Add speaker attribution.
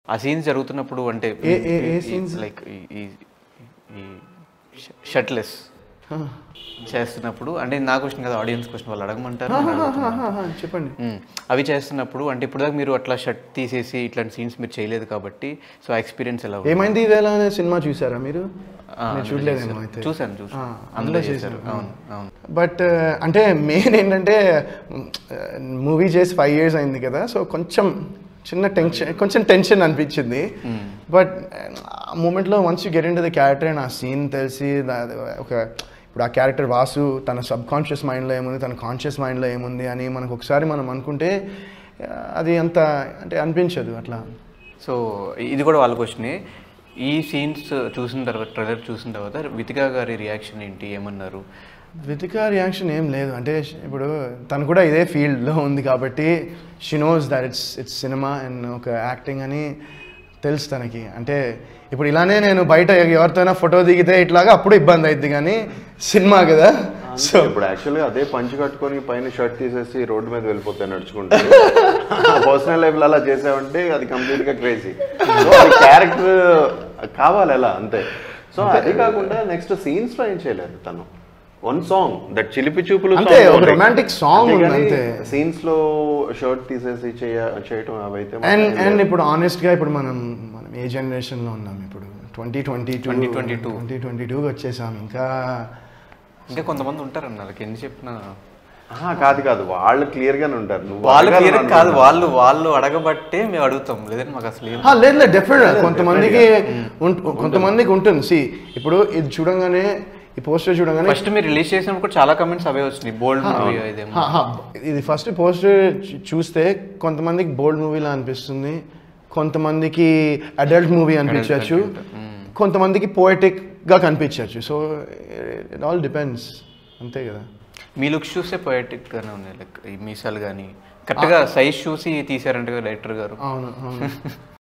Speaker 1: ఆ సీన్స్ జరుగుతున్నప్పుడు అంటే
Speaker 2: ఏ- ఏ- ఏ scenes?
Speaker 1: లైక్ ఈ షర్ట్లెస్ చేస్తున్నప్పుడు అంటే నా క్వశ్చన్ కదా ఆడియన్స్ క్వశ్చన్ వాళ్ళు అడగమంటారు నేను అడుగుతున్నాను.
Speaker 2: చెప్పండి
Speaker 1: మ్మ్. అవి చేస్తున్నప్పుడు అంటే ఇప్పుడు దాకా మీరు అట్లా షర్ట్ తీసేసి ఇట్లాంటి సీన్స్ మీరు చేయలేదు కాబట్టి సో ఆ ఎక్స్పీరియన్స్ ఎలా ఉంది?
Speaker 2: ఏమైంది ఈవేళ అనే సినిమా చూసారా మీరు
Speaker 1: ఆ,
Speaker 2: నేను
Speaker 1: అందులో
Speaker 2: చూడలేదేమో
Speaker 1: చేశారు.
Speaker 2: అయితే
Speaker 1: చూశాను చూసాను
Speaker 2: ఆ,
Speaker 1: అందులో
Speaker 2: అందులో
Speaker 1: చేశారు
Speaker 2: చేశారు.
Speaker 1: అవును అవును
Speaker 2: బట్ అంటే మెయిన్ ఏంటంటే మూవీ చేసి ఫైవ్ ఇయర్స్ అయింది కదా సో కొంచెం చిన్న టెన్షన్ కొంచెం టెన్షన్ అనిపించింది బట్ ఆ మూమెంట్లో once you get into the character and ఆ సీన్ తెలిసి దా- ఒక ఇప్పుడు ఆ క్యారెక్టర్ వాసు తన సబ్ కాన్షియస్ మైండ్లో ఏముంది తన కాన్షియస్ మైండ్లో ఏముంది అని మనకు ఒకసారి మనం అనుకుంటే ఆ, అది అంత అంటే అనిపించదు అట్లా
Speaker 1: సో ఇది కూడా వాళ్ళ క్వశ్చనే ఈ సీన్స్ చూసిన తర్వాత ట్రైలర్ చూసిన తర్వాత వితికా గారి రియాక్షన్ ఏంటి ఏమన్నారు
Speaker 2: వితిక రియాక్షన్ ఏం లేదు అంటే ఇప్పుడు తను కూడా ఇదే ఫీల్డ్లో ఉంది కాబట్టి she knows that it's it's cinema and ఒక యాక్టింగ్ అని తెలుసు తనకి అంటే ఇప్పుడు ఇలానే నేను బయట ఎవరితోనైనా ఫోటో దిగితే ఇట్లాగా అప్పుడు ఇబ్బంది అయింది కానీ సినిమా కదా సో
Speaker 3: ఇప్పుడు యాక్చువల్గా అదే పంచి కట్టుకొని పైన షర్ట్ తీసేసి రోడ్డు మీద వెళ్ళిపోతాయి నడుచుకుంటూ పర్సనల్ లైఫ్ అలా చేసావంటే అది కంప్లీట్ గా క్రేజీ సో అది క్యారెక్టర్ కావాలి అలా అంతే సో అది కాకుండా నెక్స్ట్ సీన్స్ లో ఏం చేయలేదు తను వన్ సాంగ్ దట్ చిలిపి చూపులు
Speaker 2: అంతే, ఒక romantic song ఉంది అంతే.
Speaker 3: సీన్స్ లో షర్ట్ తీసేసి చేయ చేయటం అవైతే
Speaker 2: అండ్
Speaker 3: మాత్రం
Speaker 2: అండ్ ఇప్పుడు ఆనెస్ట్గా ఇప్పుడు మనం మనం ఏ జనరేషన్లో ఉన్నాం ఇప్పుడు twenty twenty two
Speaker 1: 2022.
Speaker 2: Twenty twenty టూకి వచ్చేసాం ఇంకా
Speaker 1: ఇంకా కొంతమంది ఉంటారన్న వాళ్ళకి ఎన్ని చెప్పినా
Speaker 3: ఆహా, కాదు కాదు వాళ్ళు క్లియర్ గానే ఉంటారు నువ్వు
Speaker 1: వాళ్ళు
Speaker 3: అడగాలని
Speaker 1: క్లియర్ కాదు
Speaker 3: అనుకుంటున్నావు.
Speaker 1: వాళ్ళు వాళ్ళు అడగబట్టే మేము అడుగుతాం లేదంటే మాకు అసలు ఏం
Speaker 2: ఆ, లేదు లేదు డెఫినెట్ కొంతమందికి ఉం- కొంతమందికి ఉంటుంది సి ఇప్పుడు ఇది చూడంగానే ఈ పోస్టర్ చూడంగానే
Speaker 1: ఫస్ట్ మీరు రిలీజ్ చేసినప్పుడు కూడా చాలా కమెంట్స్ అవే వచ్చినాయి బోల్డ్ మూవీ ఇదేమో
Speaker 2: హా, హా. ఇది ఫస్ట్ పోస్టర్ చూస్తే కొంతమందికి బోల్డ్ మూవీలా అనిపిస్తుంది కొంతమందికి అడల్ట్ మూవీ అనిపించవచ్చు కొంతమందికి పోయిటిక్ గా కనిపించవచ్చు సో ఇట్ ఆల్ డిపెండ్స్ అంతే కదా
Speaker 1: మీ లుక్స్ చూస్తే poetic గానే ఉన్నాయి లైక్ ఈ మీసాలు కానీ కరెక్ట్గా సైజ్ చూసి తీసారంట డైరెక్టర్ గారు
Speaker 2: అవును అవును